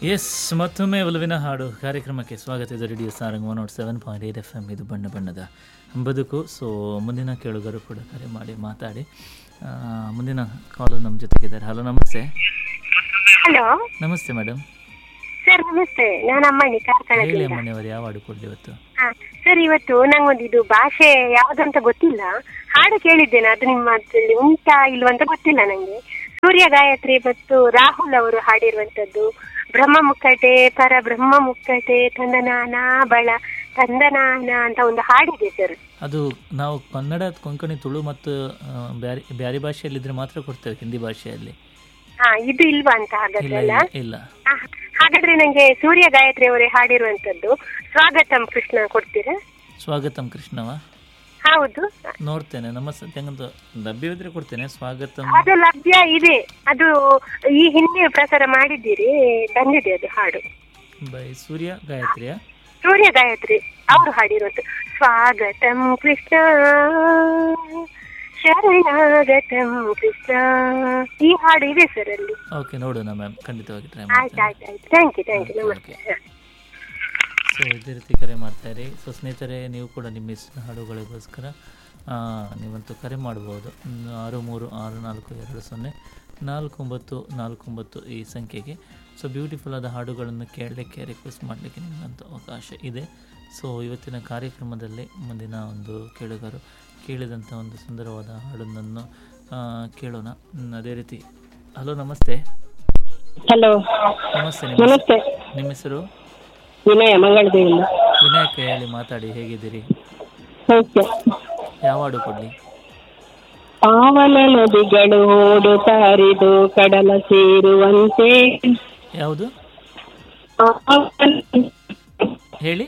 S ಮತ್ತೊಮ್ಮೆ ಒಲವಿನ ಹಾಡು ಕಾರ್ಯಕ್ರಮಕ್ಕೆ ಸ್ವಾಗತ ಇದು radio Sarang one nought seven point eight F M ಇದು ಬಣ್ಣ ಬಣ್ಣದ ಬದುಕು ಸೊ ಮುಂದಿನ ಕೇಳುಗರು ಕೂಡ ಕರೆ ಮಾಡಿ ಮಾತಾಡಿ ಆ, ಮುಂದಿನ ಕಾಲು ನಮ್ಮ ಜೊತೆಗಿದ್ದಾರೆ ಹಲೋ ನಮಸ್ತೆ ಹಲೋ ನಮಸ್ತೆ ಮೇಡಮ್ ಸರ್ ನಮಸ್ತೆ ನಾನು ಅಮ್ಮಣ್ಣಿ ಹೇಳಿ ಕಾರ್ಕಳದಿಂದ ಅಮ್ಮನಿಯವರು ಯಾವ ಹಾಡು ಕೊಡಲಿ ಇವತ್ತು ಹಾ ಸರ್ ಇವತ್ತು ನಂಗೊಂದು ಇದು ಭಾಷೆ ಯಾವ್ದಂತ ಗೊತ್ತಿಲ್ಲ ಹಾಡು ಕೇಳಿದ್ದೇನೆ ಅದು ನಿಮ್ಮದ್ರಲ್ಲಿ ಉಂಟಾ ಇಲ್ವಾ ಅಂತ ಗೊತ್ತಿಲ್ಲ ನಂಗೆ ಸೂರ್ಯ ಗಾಯತ್ರಿ ಮತ್ತು ರಾಹುಲ್ ಅವರು ಹಾಡಿರುವಂತದ್ದು ಬ್ರಹ್ಮ ಮುಕ್ಕಟೆ ಪರ ಬ್ರಹ್ಮ ಮುಕ್ಕಟೆ ತಂದನಾನ ಬಳ ತಂದನಾನ ಅಂತ ಒಂದು ಹಾಡಿದೆ ಸರ್ ಅದು ನಾವು ಕನ್ನಡ ಕೊಂಕಣಿ ತುಳು ಮತ್ತು ಆ, ಬ್ಯಾರಿ ಬ್ಯಾರಿ ಭಾಷೆಯಲ್ಲಿದ್ದರೆ ಮಾತ್ರ ಕೊಡ್ತೇವೆ ಹಿಂದಿ ಭಾಷೆಯಲ್ಲಿ ಹಾ ಇದು ಇಲ್ವಾ ಅಂತ ಇಲ್ಲ ಹಾಗಾದ್ರೆ ಇಲ್ಲ ಇಲ್ಲ ಹಾ, ಹಾಗಾದ್ರೆ ನಂಗೆ ಸೂರ್ಯ ಗಾಯತ್ರಿ ಅವರೇ ಹಾಡಿರುವಂತದ್ದು ಸ್ವಾಗತಂ ಕೃಷ್ಣ ಕೊಡ್ತೀರಾ ಸ್ವಾಗತಂ ಕೃಷ್ಣವ ಹೌದು ನೋಡ್ತೇನೆ ನಮ್ಮ ಸತ್ಯಂಗಂತ ಲಭ್ಯವಿದ್ರೆ ಕೊಡ್ತೇನೆ ಸ್ವಾಗತಂ ಅದು ಲಭ್ಯ ಇದೆ ಅದು ಈ ಹಿಂದೆ ಪ್ರಸಾರ ಮಾಡಿದ್ದೀರಿ ಬಂದಿದೆ ಅದು ಹಾಡು ಬೈ ಸೂರ್ಯ ಗಾಯತ್ರಿಯ ಸೂರ್ಯ ಗಾಯತ್ರಿ ಅವರು ಹಾಡಿರೋದು ಸ್ವಾಗತಂ ಕೃಷ್ಣ ಶರಣಾಗತಂ ಕೃಷ್ಣ ಈ ಹಾಡು ಇದೆ ಸರ್ ಅಲ್ಲಿ ಓಕೆ ನೋಡೋಣ ಮ್ಯಾಮ್ ಖಂಡಿತವಾಗಿ ಟ್ರೈ ಆಯ್ತು ಮಾಡ್ತೇನೆ ಆಯ್ತು ಆಯ್ತು ಥ್ಯಾಂಕ್ ಯು ಥ್ಯಾಂಕ್ ಯು ನಮಸ್ತೆ ಹ. ಸೊ ಇದೇ ರೀತಿ ಕರೆ ಮಾಡ್ತಾ ಇರಿ ಸೊ ಸ್ನೇಹಿತರೆ ನೀವು ಕೂಡ ನಿಮ್ಮ ಇಷ್ಟ ಹಾಡುಗಳಿಗೋಸ್ಕರ ಆ, ನೀವಂತೂ ಕರೆ ಮಾಡ್ಬೋದು ಹ್ಮ್, ಆರು ಮೂರು ಆರು ನಾಲ್ಕು ಎರಡು ಸೊನ್ನೆ ನಾಲ್ಕು ಒಂಬತ್ತು ನಾಲ್ಕು ಒಂಬತ್ತು ಈ ಸಂಖ್ಯೆಗೆ ಸೊ ಬ್ಯೂಟಿಫುಲ್ ಆದ ಹಾಡುಗಳನ್ನು ಕೇಳಲಿಕ್ಕೆ ರಿಕ್ವೆಸ್ಟ್ ಮಾಡಲಿಕ್ಕೆ ನಿಮಗಂತೂ ಅವಕಾಶ ಇದೆ ಸೊ ಇವತ್ತಿನ ಕಾರ್ಯಕ್ರಮದಲ್ಲಿ ಮುಂದಿನ ಒಂದು ಕೇಳುಗರು ಕೇಳಿದಂಥ ಒಂದು ಸುಂದರವಾದ ಹಾಡನ್ನು ಆ, ಕೇಳೋಣ ಹ್ಮ್, ಅದೇ ರೀತಿ ಹಲೋ ನಮಸ್ತೆ ಹಲೋ ನಮಸ್ತೆ ನಿಮ್ಮ ನಮಸ್ತೆ ನಿಮ್ಮ ಹೆಸರು ವಿನಯ ಮಂಗಳದೇವಿಯಿಂದ ವಿನಾಯಕ ಹೇಳಿ ಮಾತಾಡಿ ಹೇಗಿದ್ದೀರಿ ಓಕೆ ಯಾವ ಹಾಡು ಕೊಡಲಿ ಪಾವನ ನದಿಗಳು ಓಡು ತಾರಿದು ಕಡಲ ಸೇರುವಂತೆ ಯಾವುದು ಹೇಳಿ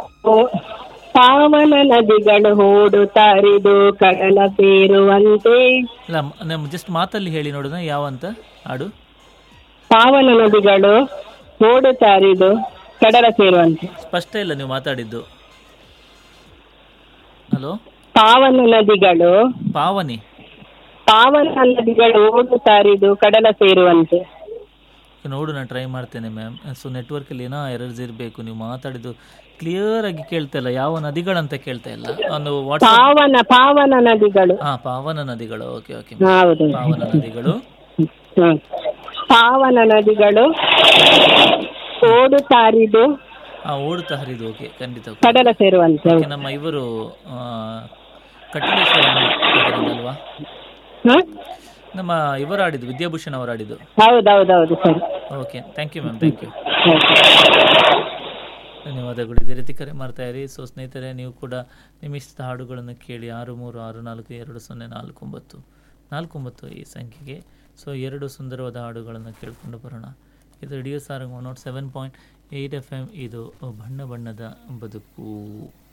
ಪಾವನ ನದಿಗಳು ಓಡು ತಾರಿದು ಕಡಲ ಸೇರುವಂತೆ ಇಲ್ಲ ನಮ್ಮ ಜಸ್ಟ್ ಮಾತಲ್ಲಿ ಹೇಳಿ ನೋಡೋಣ ಯಾವ ಅಂತ ಹಾಡು ಪಾವನ ನದಿಗಳು ಓಡು ತಾರಿದು ಕಡಲ ಸೇರುವಂತೆ ಸ್ಪಷ್ಟ ಇಲ್ಲ ನೀವು ಮಾತಾಡಿದ್ದು ಹಲೋ ಪಾವನ ನದಿಗಳು ಪಾವನಿ ಪಾವನ ನದಿಗಳು ಓಡು ತಾರಿದು ಕಡಲ ಸೇರುವಂತೆ ನೋಡು ನಾನು ಟ್ರೈ ಮಾಡ್ತೇನೆ ಮ್ಯಾಮ್ ಸೊ ನೆಟ್ವರ್ಕಲ್ಲಿ ಏನೋ ಎರರ್ಸ್ ಇರಬೇಕು ನೀವು ಮಾತಾಡಿದ್ದು ಕ್ಲಿಯರ್ ಆಗಿ ಕೇಳ್ತಾ ಇಲ್ಲ ಯಾವ ನದಿಗಳಂತ ಕೇಳ್ತಾ ಇಲ್ಲ ಒಂದು ವಾಟ್ಸಪ್ ಪಾವನ ಪಾವನ ನದಿಗಳು ಹಾಂ ಪಾವನ ನದಿಗಳು ಓಕೆ ಓಕೆ ಹೌದು ಪಾವನ ನದಿಗಳು ಹ್ಮ್. ಪಾವನ ನದಿಗಳು ಓಡು ತಾರಿದು ಹಾಂ ಓಡುತ್ತಾ ಹರಿದು ಓಕೆ ಖಂಡಿತ ಕಡಲ ಸೇರುವಂತೆ ಓಕೆ ನಮ್ಮ ಇವರು ಆ, ಕಟಲೇಶ್ವರ ಅಲ್ವಾ ಹ? ನಮ್ಮ ಇವರು ಆಡಿದ್ದು ವಿದ್ಯಾಭೂಷಣ್ ಅವರು ಆಡಿದ್ದು ಹೌದೌದೌದು ಸರಿ okay thank you ma'am thank you ಧನ್ಯವಾದಗಳು ಇದೇ ರೀತಿ ಕರೆ ಮಾಡ್ತಾ ಇರಿ ಸೊ ಸ್ನೇಹಿತರೆ ನೀವು ಕೂಡ ನಿಮ್ಮ ಇಷ್ಟದ ಹಾಡುಗಳನ್ನು ಕೇಳಿ ಆರು ಮೂರು ಆರು ನಾಲ್ಕು ಎರಡು ಸೊನ್ನೆ ನಾಲ್ಕು ಒಂಬತ್ತು ನಾಲ್ಕು ಒಂಬತ್ತು ಈ ಸಂಖ್ಯೆಗೆ ಸೊ ಎರಡು ಸುಂದರವಾದ ಹಾಡುಗಳನ್ನು ಕೇಳಿಕೊಂಡು ಬರೋಣ ಇದು radio Sarang one nought seven point eight F M ಇದು ಬಣ್ಣ ಬಣ್ಣದ ಬದುಕು